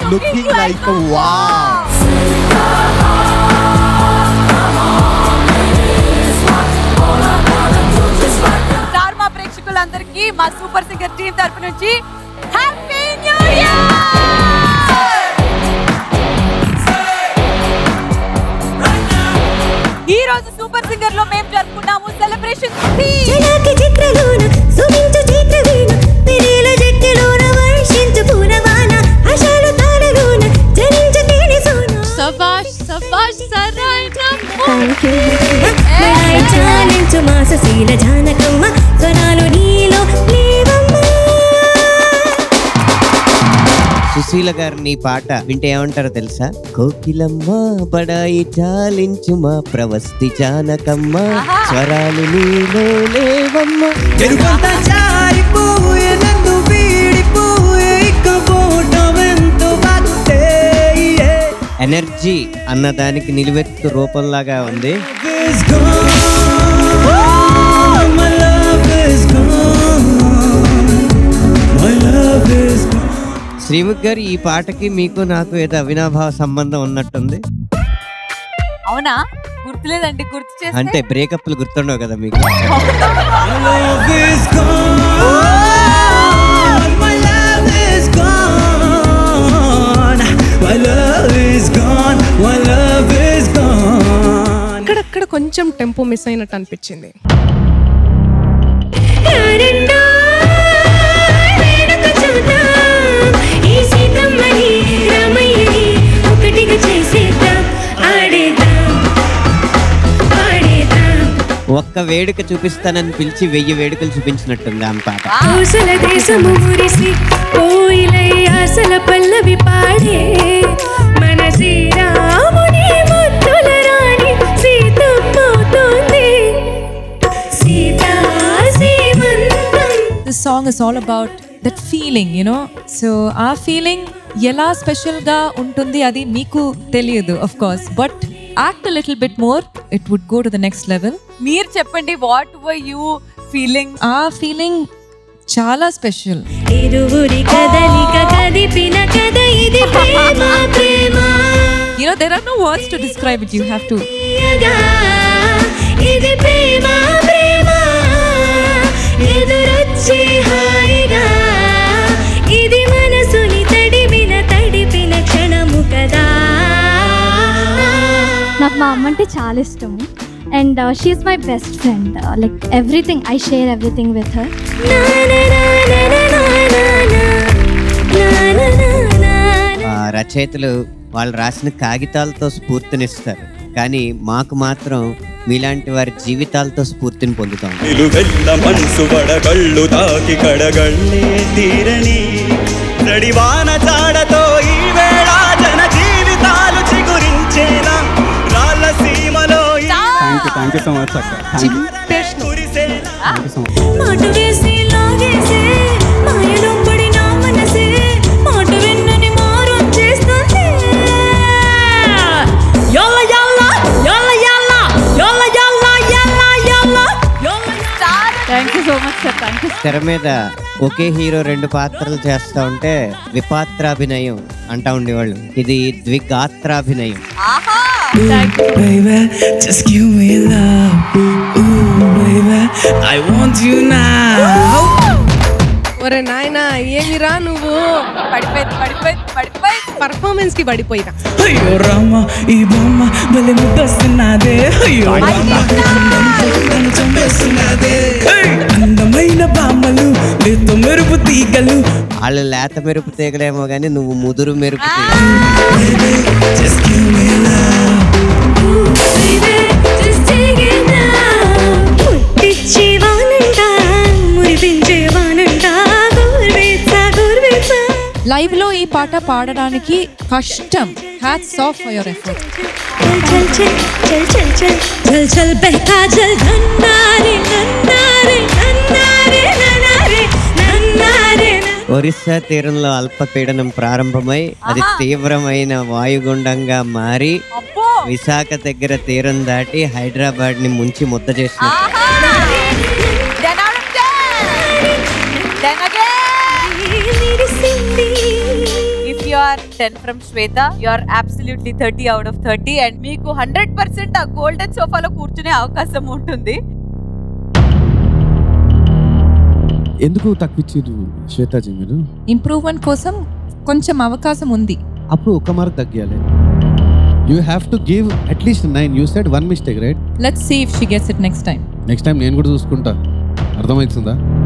Looking like వా star మా ప్రేక్షకులందరికీ మా సూపర్ సింగర్ టీం తరపు నుంచి హ్యాపీ న్యూ ఇయర్ ఈ రోజు సూపర్ సింగర్ లో మేము జరుపుకున్నాము సెలబ్రేషన్ చలాకి చిత్రలోన సుమించు చిత్రవీణ పెరేల జట్టులోన వర్షించు పూనవాన ఆశలు తారలోన జనించు తేనె సోన సబాష్ సబాష్ సరైన థ్యాంక్ యూ చాలించు మాసశీల జానకమ్మ స్వరాలు నీలో లేవమ్మా సుశీల గారిని ఈ పాట వింటే ఏమంటారో తెలుసా కోకిలమ్మ బడాయి చాలించు మా ప్రవస్తి జానకమ్మ స్వరాలు నీలో లేవమ్మ చెరుకంతా జారిపోయే నన్ను వీడిపోయే ఇక పోవటమెంతో బాధే ఎనర్జీ అన్నదానికి నిలువెత్తు రూపంలాగా ఉంది is gone. My love is gone. My love is gone. శ్రీముఖ్ గారు ఈ పాటకి మీకు నాకు ఏదో అవినాభావ సంబంధం ఉన్నట్టుంది అవునా గుర్తులేదండి గుర్తు చేస్తే అంటే బ్రేకప్లు గుర్తుండవు కదా మీకు My love is gone. My love is gone. My love is gone. My love is gone. అక్కడక్కడ కొంచెం టెంపో మిస్ అయినట్టు అనిపించింది రారండా, వేడుక చూద్దాం. ఈ సీతమ్మని, రామయ్యని ఒకటిగా చేసేద్దాం. ఆడేద్దాం, పాడేద్దాం. ఒక్క వేడుక చూపిస్తానని పిలిచి వెయ్యి వేడుకలు చూపించినట్టుంది ఆమె పాట కోసల దేశము మురిసి కోయిలై ఆశల పల్లవి పాడే మన శ్రీరాముని ముద్దుల రాణి సీతమ్మవుతోంది సీతా సీమంతం this song is all about that feeling you know so ఆ ఫీలింగ్ ఎలా స్పెషల్గా ఉంటుంది అది మీకు తెలియదు of course but act little bit more it would go to the next level మీరు చెప్పండి వాట్ వర్ యూ ఫీలింగ్ ఆ ఫీలింగ్ చాలా స్పెషల్ ఇరువురి కదలిక కదిపిన కథ ఇది ప్రేమ ప్రేమ you know there are no words to describe it you have to తీయగా, ఇది ప్రేమ ప్రేమ ఎదురొచ్చే హాయిగా ఇది మనసుని తడిపిన తడిపిన క్షణము కదా నాకు మా అమ్మ అంటే చాలా ఇష్టము and she is my best friend like everything I share everything with her నా నా నా నా నా నా నా నా. నా నా నా నా నా. ఆ రచయితలు వాళ్ళు రాసిన కాగితాలతో స్ఫూర్తినిస్తారు కానీ మాకు మాత్రం మీలాంటి వారి జీవితాలతో స్ఫూర్తిని పొందుతాం నిలువెల్ల మనసు వడగళ్ళు తాకి కడగళ్ళే తీరని నడివాన చాడతో ఈ వేళ జన జీవితాలు చిగురించేలా రాళ్ళ సీమలో ఈ కురిసేలా మాట వేసి లాగేసే మాయలో పడి నా మనసే మాట విన్నని మారు చేస్తుంది యాల యాల యాల యాల యాల యాల యాల యాల యాల thank you so much sir thank you తెర మీద ఒకే హీరో రెండు పాత్రలు చేస్తా ఉంటే విపాత్రాభినయం అంటా ఉండేవాళ్ళు ఇది ద్విగాత్రాభినయం ఆహా Baby, just give me love. Ooh, baby, I want you now. ఒరే నాయనా ఏమిరా నువ్వు పడిపోయింది పడిపోయింది పడిపోయింది పర్ఫార్మెన్స్ కి పడిపోయినా అయ్యో రామ ఈ బొమ్మ భలే ముద్దస్తున్నదే అయ్యో రామ నన్ను చంపేస్తున్నదే ఏయ్, అందమైన బామ్మలు లేత మెరుపు తీగలు వాళ్ళు లేత మెరుపు తీగలేమో కానీ నువ్వు ముదురు మెరుపు తీగ Just give me love. baby just take it now ముట్టిచ్చేవానంట మురిపించేవానంట గుర్విచ్చా గుర్విచ్చా లైవ్ లో ఈ పాట పాడడానికి కష్టం hats off for your effort चल चल चल चल चल चल चल बहता चल नन्ना रे नन्ना रे नन्ना रे नन्ना रे नन्ना रे ఒరిస్సా తీరంలో అల్పపీడనం ప్రారంభమై అది తీవ్రమైన వాయుగుండంగా మారి అబ్బో విశాఖ దగ్గర తీరం దాటి హైదరాబాద్ ని ముంచి ముద్ద చేసినట్టు Ten out of ten. Then again. మెరిసింది If you are ten from Shweta you are absolutely thirty out of thirty and మీకు హండ్రెడ్ పర్సెంట్ ఆ గోల్డెన్ సోఫాలో కూర్చునే అవకాశం ఉంటుంది ఎందుకు తక్కువ ఇచ్చారు శ్వేతాజీ మీరు ఇంప్రూవ్మెంట్ కోసం కొంచెం అవకాశం ఉంది అప్పుడు ఒక మార్క్ తగ్గాలి you have to give at least nine you said one mistake right let's see if she gets it next time next time నేను కూడా చూసుకుంటా అర్థమవుతుందా